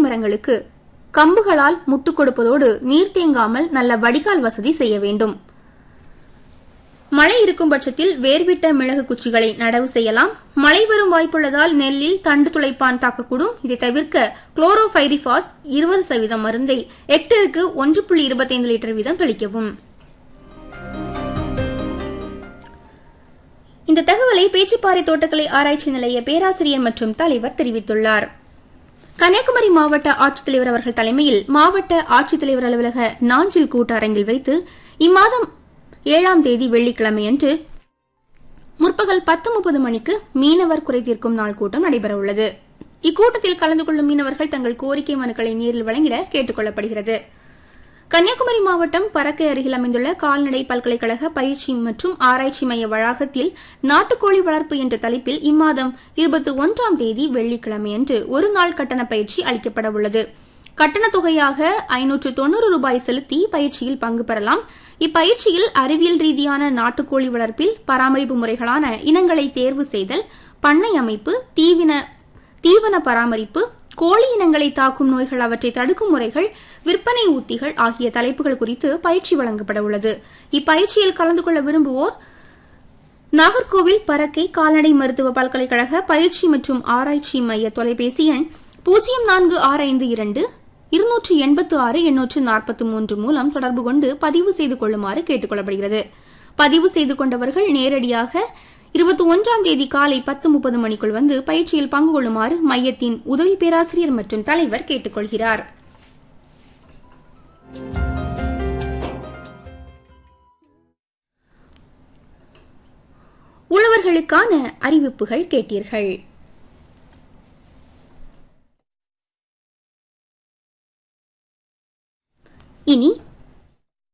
மரங்களுக்கு கம்புகளால் முட்டு கொடுப்பதோடு நீர் தேங்காமல் நல்ல வடிகால் வசதி செய்ய வேண்டும் மழை இருக்கும் பட்சத்தில் வேர்விட்ட மிளகு குச்சிகளை நடவு செய்யலாம் மழை வரும் வாய்ப்புள்ளதால் நெல்லில் தண்டு துளைப்பான் தாக்கக்கூடும் இதை தவிர்க்க குளோரோபைரிபாஸ் இருபது சதவீதம் மருந்தை ஹெக்டருக்கு ஒன்று புள்ளி இருபத்தைந்து லிட்டர் வீதம் தெளிக்கவும் இந்த தகவலை பேச்சுப்பாறை தோட்டக்கலை ஆராய்ச்சி நிலைய பேராசிரியர் மற்றும் தலைவர் தெரிவித்துள்ளார் கன்னியாகுமரி மாவட்ட ஆட்சித்தலைவர் அவர்கள் தலைமையில் மாவட்ட ஆட்சித்தலைவர் அலுவலக நாஞ்சில் கூட்டரங்கில் வைத்து இம்மாதம் ஏழாம் தேதி வெள்ளிக்கிழமையன்று முற்பகல் பத்து முப்பது மணிக்கு மீனவர் குறை தீர்க்கும் நாள் கூட்டம் நடைபெறவுள்ளது இக்கூட்டத்தில் கலந்து கொள்ளும் மீனவர்கள் தங்கள் கோரிக்கை மனுக்களை நேரில் வழங்கிட கேட்டுக் கொள்ளப்படுகிறது கன்னியாகுமரி மாவட்டம் பறக்கை அருகில் அமைந்துள்ள கால்நடை பல்கலைக்கழக பயிற்சி மற்றும் ஆராய்ச்சி மைய வளாகத்தில் நாட்டுக்கோழி வளர்ப்பு என்ற தலைப்பில் இம்மாதம் இருபத்தி ஒன்றாம் தேதி வெள்ளிக்கிழமையன்று ஒரு நாள் கட்டண பயிற்சி அளிக்கப்பட உள்ளது கட்டணத் தொகையாக ஐநூற்று தொன்னூறு ரூபாய் செலுத்தி பயிற்சியில் பங்கு பெறலாம் இப்பயிற்சியில் அறிவியல் ரீதியான நாட்டுக்கோழி வளர்ப்பில் பராமரிப்பு முறைகளான இனங்களை தேர்வு செய்தல் பண்ணை அமைப்பு தீவின தீவன பராமரிப்பு கோழி இனங்களை தாக்கும் நோய்கள் அவற்றை தடுக்கும் முறைகள் விற்பனை உத்திகள் ஆகிய தலைப்புகள் குறித்து பயிற்சி வழங்கப்பட உள்ளது இப்பயிற்சியில் கலந்து கொள்ள விரும்புவோர் நாகர்கோவில் பறக்கை கால்நடை மருத்துவ பல்கலைக்கழக பயிற்சி மற்றும் ஆராய்ச்சி மைய தொலைபேசி எண் பூஜ்ஜியம் நான்கு ஆறு ஐந்து இரண்டு இருநூற்று எண்பத்து ஆறு எண்ணூற்று நாற்பத்தி மூன்று மூலம் தொடர்பு கொண்டு பதிவு செய்து கொள்ளுமாறு கேட்டுக் கொள்ளப்படுகிறது பதிவு செய்து கொண்டவர்கள் நேரடியாக இருபத்தி ஒன்றாம் தேதி காலை பத்து முப்பது மணிக்குள் வந்து பயிற்சியில் பங்கு கொள்ளுமாறு மையத்தின் உதவி பேராசிரியர் மற்றும் தலைவர் கேட்டுக்கொள்கிறார் உழவர்களுக்கான அறிவிப்புகள் கேட்டீர்கள் இனி